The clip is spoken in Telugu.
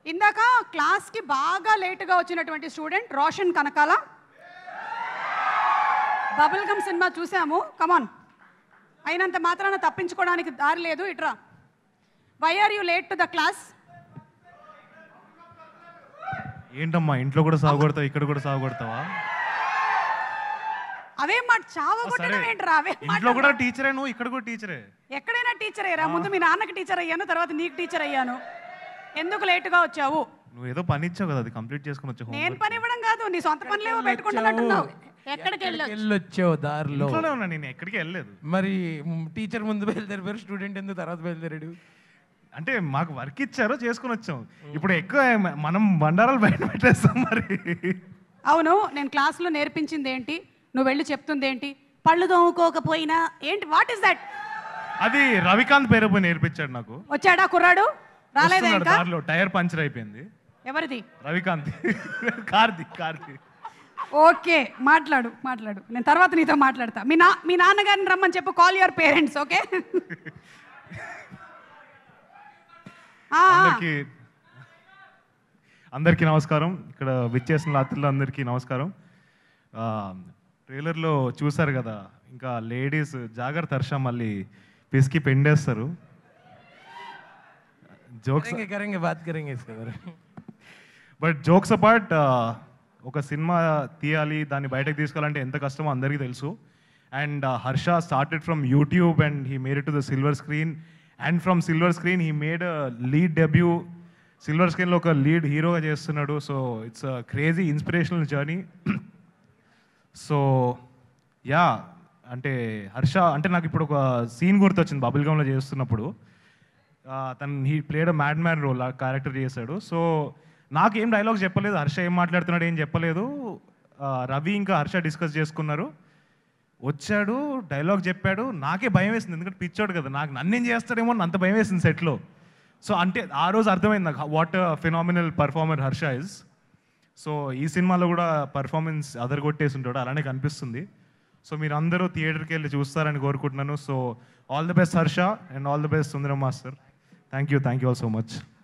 ఇందాక క్లాస్కి బాగా లేటుగా వచ్చినటువంటి student Roshan Kanakala bubble gum సినిమా చూసాము కమాన్ అయినంత మాత్రాన తప్పించుకోవడానికి దారి లేదు ఇట్రా why are you late to the class ఏంటమ్మా ఇంట్లో కూడా సాగుకొడతావు ఇక్కడ కూడా సాగుకొడతావా అవే మాట చావ ఓ, కొట్టడం సరే. ఏంట్రా అవే ఇంట్లో కూడా టీచరే నువ్వు ఇక్కడ కూడా టీచరే ఎక్కడైనా టీచర్ అయ్యారా ముందు మీ నాన్నకి టీచర్ అయ్యాను తర్వాత నీకు టీచర్ అయ్యాను ఎందుకు లేటుగా వచ్చావు నువ్వు ఏదో పని ఇచ్చావు కదా అది కంప్లీట్ చేసుకుని వచ్చావు నేను పని ఇవ్వడం కాదు నీ సొంత పనులేవో పెట్టుకుంటున్నట్టున్నావు ఎక్కడికి వెళ్ళొచ్చు వెళ్ళొచ్చావు దారిలో ఇంట్లోనే ఉన్నా నేను ఎక్కడికి వెళ్ళలేదు మరి టీచర్ ముందు బయలుదేరిపోయారు స్టూడెంట్ ఎందుకు తర్వాత బయలుదేరాడు అంటే మాకు వర్క్ ఇచ్చారు చేసుకుని వచ్చాం ఇప్పుడు ఎక్కువ మ- మనం బండారాలు బయట పెట్టేస్తాం మరి అవును నేను క్లాస్లో నేర్పించింది ఏంటి నువ్వు వెళ్ళి చెప్తుంది ఏంటి పళ్ళు తోముకోకపోయినా ఏంటి వాట్ ఇస్ దట్ అది రవికాంత్ పేరు పోయి నేర్పించాడు నాకు వచ్చాడా కుర్రాడు రాలేదా వస్తున్నాడు ఇంకా దారిలో టైర్ పంచర్ అయిపోయింది ఎవరిది రవికాంత్ కార్తీక్ కార్తీక్ ఓకే మాట్లాడు మాట్లాడు నేను తర్వాత నీతో మాట్లాడతా మీ నా మీ నాన్నగారిని రమ్మని చెప్పు కాల్ యువర్ పేరెంట్స్ ఓకే అందరికి అందరికీ నమస్కారం ఇక్కడ విచ్చేసిన రాత్రులు అందరికీ నమస్కారం ఆ, ట్రైలర్లో చూసారు కదా ఇంకా లేడీస్ జాగ్రత్త హర్ష మళ్ళీ పిసికి పెండేస్తారు జోక్స్ కరెంగే కరెంగే బాత్ కరెంగే సార్ బట్ జోక్స్ అపార్ట్ ఒక సినిమా తీయాలి దాన్ని బయటకు తీసుకెళ్ళాలంటే ఎంత కష్టమో అందరికీ తెలుసు and Harsha started from YouTube and he made to the silver screen and from silver screen he made lead debut silver స్క్రీన్లో ఒక లీడ్ హీరోగా చేస్తున్నాడు so it's crazy inspirational journey so yeah అంటే హర్ష అంటే నాకు ఇప్పుడు ఒక సీన్ గుర్తొచ్చింది బబుల్ గమ్లో చేస్తున్నప్పుడు ఆ, తను he played mad man role ఆ క్యారెక్టర్ చేశాడు సో నాకు ఏం డైలాగ్ చెప్పలేదు హర్ష ఏం మాట్లాడుతున్నాడు ఏం చెప్పలేదు ఆ, రవి ఇంకా హర్ష డిస్కస్ చేసుకున్నారు వచ్చాడు డైలాగ్ చెప్పాడు నాకే భయం వేసింది ఎందుకంటే పిచ్చోడు కదా నాకు నన్నేం చేస్తాడేమో అని అంత భయం వేసింది సెట్లో సో అంటే ఆ రోజు అర్థమైంది నాకు what phenomenal performer Harsha is so ఈ సినిమాలో కూడా పర్ఫార్మెన్స్ అదరగొట్టేసి ఉంటాడు అలానే కనిపిస్తుంది సో మీరు అందరూ థియేటర్కి వెళ్ళి చూస్తారని కోరుకుంటున్నాను so all the best Harsha and all the best Sundaram master thank you thank you all so much